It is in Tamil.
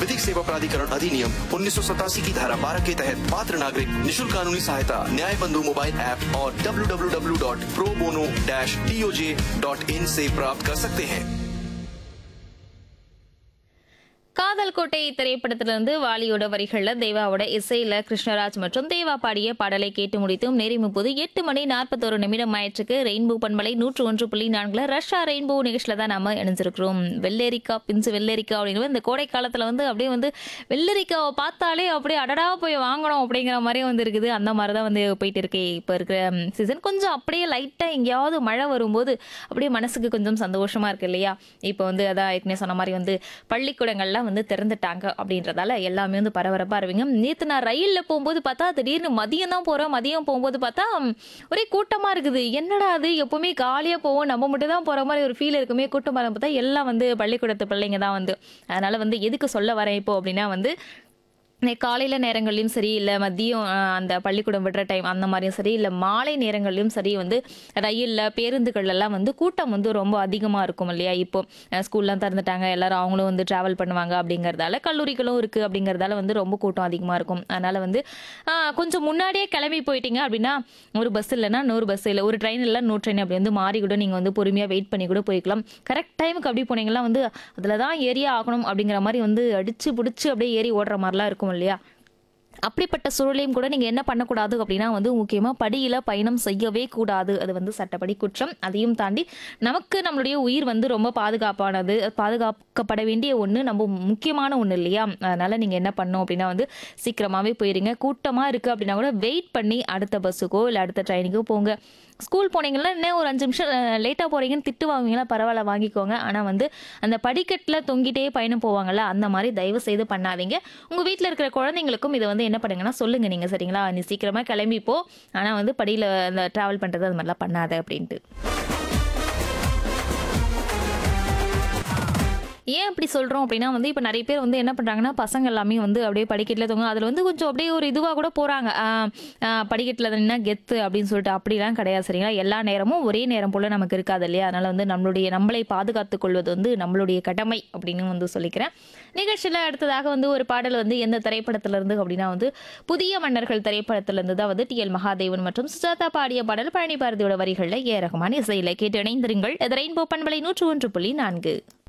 विधिक सेवा प्राधिकरण अधिनियम उन्नीस की धारा 12 के तहत पात्र नागरिक निशुल्क कानूनी सहायता न्याय बंधु मोबाइल ऐप और www.probono-toj.in से प्राप्त कर सकते हैं காதல் கோட்டை திரைப்படத்திலிருந்து வாலியோட வரிகள்ல தேவாவோட இசையில கிருஷ்ணராஜ் மற்றும் தேவா பாடிய பாடலை கேட்டு முடித்தும் நேரம் இப்போது எட்டு மணி நாற்பத்தோரு நிமிடம் ஆயிற்றுக்கு ரெயின்போ பண்பலை நூற்று ஒன்று புள்ளி நான்குல ரஷ்யா ரெயின்போ நிகழ்ச்சியில தான் நம்ம இணைஞ்சிருக்கிறோம் வெள்ளரிக்கா பிஞ்சு வெள்ளரிக்கா அப்படின்னு இந்த கோடை காலத்துல வந்து அப்படியே வந்து வெள்ளரிக்காவை பார்த்தாலே அப்படியே அடடா போய் வாங்கணும் அப்படிங்கிற மாதிரி வந்து இருக்குது அந்த மாதிரி தான் வந்து போயிட்டு இருக்கு இப்போ இருக்கிற சீசன் கொஞ்சம் அப்படியே லைட்டா எங்கேயாவது மழை வரும்போது அப்படியே மனசுக்கு கொஞ்சம் சந்தோஷமா இருக்கு இல்லையா இப்போ வந்து அதான் ஏற்கனவே சொன்ன மாதிரி வந்து பள்ளிக்கூடங்கள்லாம் வந்து திறந்துட்டாங்க அப்படின்றதால எல்லாமே வந்து பரபரப்பா இருவீங்க நேற்று நான் ரயிலில் போகும்போது பார்த்தா திடீர்னு மதியம் தான் போகிறோம் மதியம் போகும்போது பார்த்தா ம், ஒரே கூட்டமா இருக்குது என்னடா அது எப்பவுமே காலியா போவோம் நம்ம மட்டும் தான் போற மாதிரி ஒரு ஃபீல் இருக்குமே கூட்டமாக பார்த்தா எல்லாம் வந்து பள்ளிக்கூடத்து பிள்ளைங்க தான் வந்து அதனால வந்து எதுக்கு சொல்ல வரேன் இப்போ அப்படின்னா வந்து காலையில் நேரங்கள்லையும் சரி இல்லை மதியம் அஹ், அந்த பள்ளிக்கூடம் விடுற டைம் அந்த மாதிரியும் சரி இல்லை மாலை நேரங்கள்லையும் சரி வந்து ரயிலில் பேருந்துகள்லாம் வந்து கூட்டம் வந்து ரொம்ப அதிகமாக இருக்கும் இல்லையா இப்போ அஹ், ஸ்கூல்லாம் திறந்துட்டாங்க எல்லாரும் அவங்களும் வந்து ட்ராவல் பண்ணுவாங்க அப்படிங்கிறதால கல்லூரிகளும் இருக்குது அப்படிங்கிறதால வந்து ரொம்ப கூட்டம் அதிகமாக இருக்கும் அதனால் வந்து அஹ், கொஞ்சம் முன்னாடியே கிளம்பி போயிட்டீங்க அப்படின்னா ஒரு பஸ் இல்லைன்னா நூறு பஸ் இல்லை ஒரு ட்ரெயின் இல்லை நூறு ட்ரெயின் அப்படி வந்து மாறி கூட நீங்கள் வந்து பொறுமையாக வெயிட் பண்ணி கூட போய்க்கலாம் கரெக்ட் டைமுக்கு அப்படி போனீங்கன்னா வந்து அதில் தான் ஏரியா ஆகணும் அப்படிங்கிற மாதிரி வந்து அடிச்சு பிடிச்சி அப்படியே ஏறி ஓடுற மாதிரிலாம் இருக்கும் இல்லையா அப்படிப்பட்ட சூழலையும் கூட நீங்கள் என்ன பண்ணக்கூடாது அப்படின்னா வந்து முக்கியமாக படியில் பயணம் செய்யவே கூடாது அது வந்து சட்டப்படி குற்றம் அதையும் தாண்டி நமக்கு நம்மளுடைய உயிர் வந்து ரொம்ப பாதுகாப்பானது பாதுகாக்கப்பட வேண்டிய ஒன்று நம்ம முக்கியமான ஒன்று இல்லையா அதனால் நீங்கள் என்ன பண்ணணும் அப்படின்னா வந்து சீக்கிரமாகவே போயிருங்க கூட்டமாக இருக்குது அப்படின்னா கூட வெயிட் பண்ணி அடுத்த பஸ்ஸுக்கோ இல்லை அடுத்த ட்ரெயினுக்கோ போங்க ஸ்கூல் போனீங்கன்னா இன்னும் ஒரு அஞ்சு நிமிஷம் லேட்டாக போகிறீங்கன்னு திட்டு வாங்குவீங்களா பரவாயில்ல வாங்கிக்கோங்க ஆனால் வந்து அந்த படிக்கட்டில் தொங்கிட்டே பயணம் போவாங்கல்ல அந்த மாதிரி தயவு செய்து பண்ணாதீங்க உங்கள் வீட்டில் இருக்கிற குழந்தைங்களுக்கும் இதை வந்து என்ன பண்ணுங்கன்னா சொல்லுங்கள் நீங்கள் சரிங்களா நீ சீக்கிரமாக கிளம்பி போ ஆனால் வந்து படியில் அந்த ட்ராவல் பண்ணுறது அது மாதிரிலாம் பண்ணாத அப்படின்ட்டு ஏன் அப்படி சொல்கிறோம் அப்படின்னா வந்து இப்போ நிறைய பேர் வந்து என்ன பண்ணுறாங்கன்னா பசங்க எல்லாமே வந்து அப்படியே படிக்கட்டில் தொங்க அதில் வந்து கொஞ்சம் அப்படியே ஒரு இதுவாக கூட போகிறாங்க படிக்கட்டில் நின்னா கெத்து அப்படின்னு சொல்லிட்டு அப்படிலாம் கிடையாது சரிங்களா எல்லா நேரமும் ஒரே நேரம் போல் நமக்கு இருக்காது இல்லையா அதனால் வந்து நம்மளுடைய நம்மளை பாதுகாத்துக் கொள்வது வந்து நம்மளுடைய கடமை அப்படின்னு வந்து சொல்லிக்கிறேன் நிகழ்ச்சியில் அடுத்ததாக வந்து ஒரு பாடல் வந்து எந்த திரைப்படத்துல இருந்து அப்படின்னா வந்து புதிய மன்னர்கள் திரைப்படத்திலிருந்து தான் வந்து டி எல் மகாதேவன் மற்றும் சுஜாதா பாடிய பாடல் பழனி பாரதியோட வரிகளில் ஏ ரகுமான் இசையில் கேட்டு இணைந்திருங்கள் இது ரெயின்போ பண்பலை நூற்று ஒன்று புள்ளி நான்கு